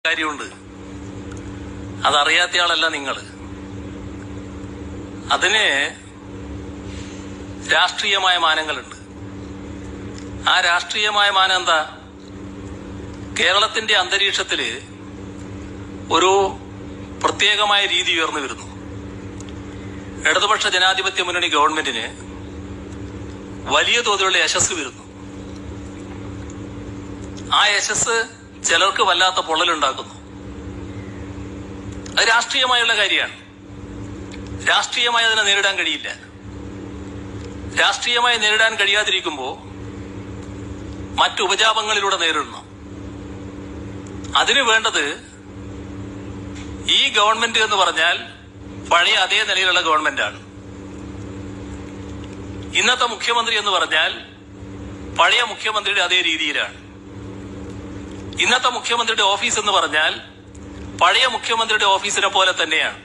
കാര്യമുണ്ട് അതറിയാത്തയാളല്ല നിങ്ങൾ അതിന് രാഷ്ട്രീയമായ മാനങ്ങളുണ്ട് ആ രാഷ്ട്രീയമായ മാനം എന്താ കേരളത്തിന്റെ അന്തരീക്ഷത്തില് ഒരു പ്രത്യേകമായ രീതി ഉയർന്നു വരുന്നു ഇടതുപക്ഷ ജനാധിപത്യ മുന്നണി ഗവൺമെന്റിന് വലിയ തോതിലുള്ള യശസ് വരുന്നു ആ യശസ് ചിലർക്ക് വല്ലാത്ത പൊള്ളലുണ്ടാക്കുന്നു അത് രാഷ്ട്രീയമായുള്ള കാര്യമാണ് രാഷ്ട്രീയമായി അതിനെ നേരിടാൻ കഴിയില്ല രാഷ്ട്രീയമായി നേരിടാൻ കഴിയാതിരിക്കുമ്പോൾ മറ്റു ഉപജാപങ്ങളിലൂടെ നേരിടണം അതിനു വേണ്ടത് ഈ ഗവൺമെന്റ് എന്ന് പറഞ്ഞാൽ പഴയ അതേ നിലയിലുള്ള ഗവൺമെന്റാണ് ഇന്നത്തെ മുഖ്യമന്ത്രി എന്ന് പറഞ്ഞാൽ പഴയ മുഖ്യമന്ത്രിയുടെ അതേ രീതിയിലാണ് ഇന്നത്തെ മുഖ്യമന്ത്രിയുടെ ഓഫീസ് എന്ന് പറഞ്ഞാൽ പഴയ മുഖ്യമന്ത്രിയുടെ ഓഫീസിനെ പോലെ തന്നെയാണ്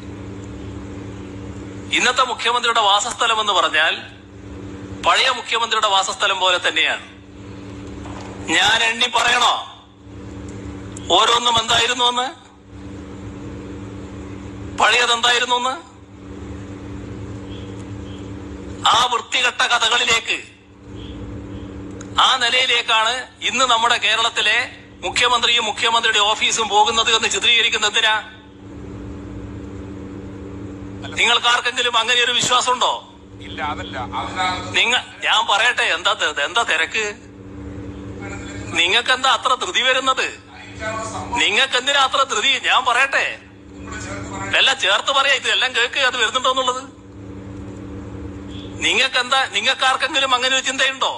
ഇന്നത്തെ മുഖ്യമന്ത്രിയുടെ വാസസ്ഥലം എന്ന് പറഞ്ഞാൽ പഴയ മുഖ്യമന്ത്രിയുടെ വാസസ്ഥലം പോലെ തന്നെയാണ് ഞാൻ എണ്ണി പറയണോ ഓരോന്നും എന്തായിരുന്നു എന്ന് പഴയതെന്തായിരുന്നു എന്ന് ആ വൃത്തികെട്ട കഥകളിലേക്ക് ആ നിലയിലേക്കാണ് ഇന്ന് നമ്മുടെ കേരളത്തിലെ മുഖ്യമന്ത്രിയും മുഖ്യമന്ത്രിയുടെ ഓഫീസും പോകുന്നത് എന്ന് ചിത്രീകരിക്കുന്നത് എന്തിനാ നിങ്ങൾക്ക് ആർക്കെങ്കിലും അങ്ങനെ ഒരു വിശ്വാസമുണ്ടോ ഇല്ല അതല്ല അതിനകത്ത് നിങ്ങ ഞാൻ പറയട്ടെ എന്താ ത- എന്താ തിരക്ക് നിങ്ങൾക്ക് എന്താ അത്ര ധൃതി വരുന്നത് നിങ്ങൾക്ക് എന്തിനാ അത്ര ധൃതി ഞാൻ പറയട്ടെ എല്ലാം ചേർത്ത് പറയാ ഇത് എല്ലാം കേക്ക് അത് വരുന്നുണ്ടോ എന്നുള്ളത് നിങ്ങൾക്ക് എന്താ നിങ്ങൾക്ക് ആർക്കെങ്കിലും അങ്ങനെ ഒരു ചിന്തയുണ്ടോ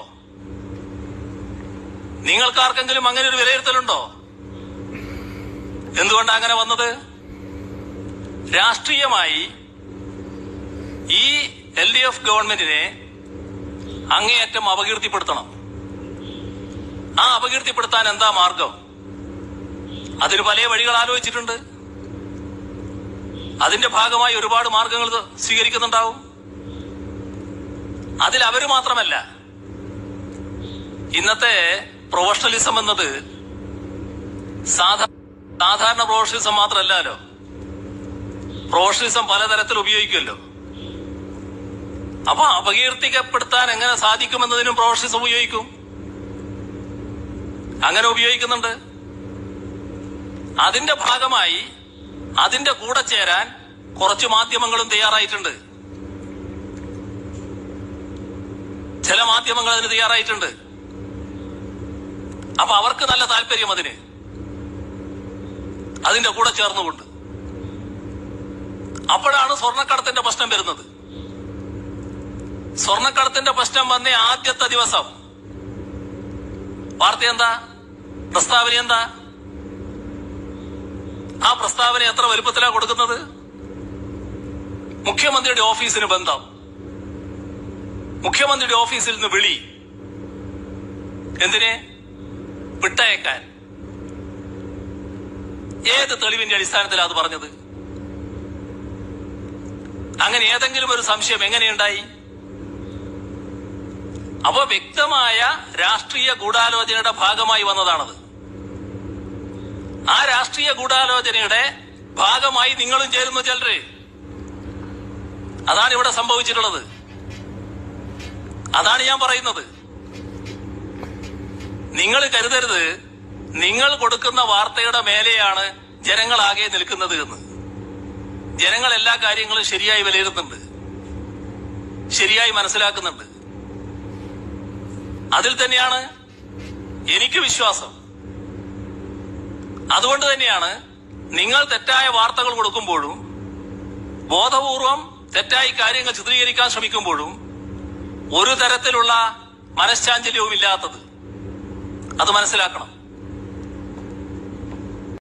നിങ്ങൾക്ക് ആർക്കെങ്കിലും അങ്ങനെ ഒരു വിലയിരുത്തലുണ്ടോ എന്തുകൊണ്ടാ അങ്ങനെ വന്നത് രാഷ്ട്രീയമായി ഈ എൽ ഡി എഫ് ഗവൺമെന്റിനെ അങ്ങേയറ്റം അപകീർത്തിപ്പെടുത്തണം ആ അപകീർത്തിപ്പെടുത്താൻ എന്താ മാർഗം അതിന് പല വഴികൾ ആലോചിച്ചിട്ടുണ്ട് അതിന്റെ ഭാഗമായി ഒരുപാട് മാർഗങ്ങൾ സ്വീകരിക്കുന്നുണ്ടാവും അതിൽ അവര് മാത്രമല്ല ഇന്നത്തെ പ്രൊഫഷണലിസം എന്നത് സാധാ സാധാരണ പ്രൊഫഷണലിസം മാത്രമല്ലല്ലോ പ്രൊഫഷണലിസം പലതരത്തിൽ ഉപയോഗിക്കുമല്ലോ അപ്പൊ അപകീർത്തിക്കപ്പെടുത്താൻ എങ്ങനെ സാധിക്കുമെന്നതിനും പ്രൊഫഷണലിസം ഉപയോഗിക്കും അങ്ങനെ ഉപയോഗിക്കുന്നുണ്ട് അതിന്റെ ഭാഗമായി അതിന്റെ കൂടെ ചേരാൻ കുറച്ച് മാധ്യമങ്ങളും തയ്യാറായിട്ടുണ്ട് ചില മാധ്യമങ്ങൾ അതിന് തയ്യാറായിട്ടുണ്ട് അപ്പൊ അവർക്ക് നല്ല താല്പര്യം അതിന് അതിന്റെ കൂടെ ചേർന്നുകൊണ്ട് അപ്പോഴാണ് സ്വർണ്ണക്കടത്തിന്റെ പ്രശ്നം വരുന്നത് സ്വർണ്ണക്കടത്തിന്റെ പ്രശ്നം വന്ന ആദ്യത്തെ ദിവസം വാർത്ത എന്താ പ്രസ്താവന എന്താ ആ പ്രസ്താവന എത്ര വലുപ്പത്തിലാ കൊടുക്കുന്നത് മുഖ്യമന്ത്രിയുടെ ഓഫീസിന് ബന്ധം മുഖ്യമന്ത്രിയുടെ ഓഫീസിൽ നിന്ന് വിളി എന്തിനെ വിട്ടയക്കാൻ ഏത് തെളിവിന്റെ അടിസ്ഥാനത്തിലാണ് അത് പറഞ്ഞത് അങ്ങനെ ഏതെങ്കിലും ഒരു സംശയം എങ്ങനെയുണ്ടായി അപ്പോ വ്യക്തമായ രാഷ്ട്രീയ ഗൂഢാലോചനയുടെ ഭാഗമായി വന്നതാണത് ആ രാഷ്ട്രീയ ഗൂഢാലോചനയുടെ ഭാഗമായി നിങ്ങളും ചേരുന്നു ചിലര് അതാണ് ഇവിടെ സംഭവിച്ചിട്ടുള്ളത് അതാണ് ഞാൻ പറയുന്നത് നിങ്ങൾ കരുതരുത് നിങ്ങൾ കൊടുക്കുന്ന വാർത്തയുടെ മേലെയാണ് ജനങ്ങളാകെ നിൽക്കുന്നത് എന്ന് ജനങ്ങൾ എല്ലാ കാര്യങ്ങളും ശരിയായി വിലയിരുത്തുന്നുണ്ട് ശരിയായി മനസ്സിലാക്കുന്നുണ്ട് അതിൽ തന്നെയാണ് എനിക്ക് വിശ്വാസം അതുകൊണ്ട് തന്നെയാണ് നിങ്ങൾ തെറ്റായ വാർത്തകൾ കൊടുക്കുമ്പോഴും ബോധപൂർവം തെറ്റായി കാര്യങ്ങൾ ചിത്രീകരിക്കാൻ ശ്രമിക്കുമ്പോഴും ഒരു തരത്തിലുള്ള മനഃശാഞ്ചല്യവും ഇല്ലാത്തത് അത് മനസ്സിലാക്കണം